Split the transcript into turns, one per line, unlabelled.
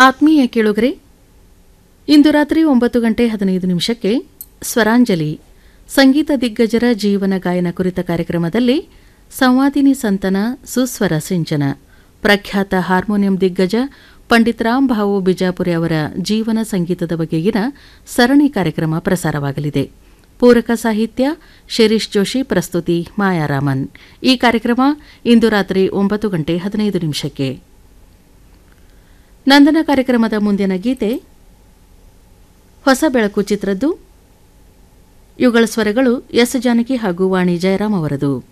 ಆತ್ಮೀಯ ಕೇಳುಗರೆ ಇಂದು ರಾತ್ರಿ ಒಂಬತ್ತು ಗಂಟೆ ಹದಿನೈದು ನಿಮಿಷಕ್ಕೆ ಸ್ವರಾಂಜಲಿ ಸಂಗೀತ ದಿಗ್ಗಜರ ಜೀವನ ಗಾಯನ ಕುರಿತ ಕಾರ್ಯಕ್ರಮದಲ್ಲಿ ಸಂವಾದಿನಿ ಸಂತನ ಸುಸ್ವರ ಸಿಂಚನ ಪ್ರಖ್ಯಾತ ಹಾರ್ಮೋನಿಯಂ ದಿಗ್ಗಜ ಪಂಡಿತ್ ರಾಮ್ ಭಾವು ಬಿಜಾಪುರಿ ಅವರ ಜೀವನ ಸಂಗೀತದ ಬಗೆಗಿನ ಸರಣಿ ಕಾರ್ಯಕ್ರಮ ಪ್ರಸಾರವಾಗಲಿದೆ ಪೂರಕ ಸಾಹಿತ್ಯ ಶಿರೀಶ್ ಜೋಶಿ ಪ್ರಸ್ತುತಿ ಮಾಯಾರಾಮನ್ ಈ ಕಾರ್ಯಕ್ರಮ ಇಂದು ರಾತ್ರಿ ಒಂಬತ್ತು ಗಂಟೆ ಹದಿನೈದು ನಿಮಿಷಕ್ಕೆ ನಂದನ ಕಾರ್ಯಕ್ರಮದ ಮುಂದಿನ ಗೀತೆ ಹೊಸ ಬೆಳಕು ಚಿತ್ರದ್ದು ಇವುಗಳ ಸ್ವರಗಳು ಎಸ್ ಜಾನಕಿ ಹಾಗೂ ವಾಣಿ ಜಯರಾಮ್ ಅವರದು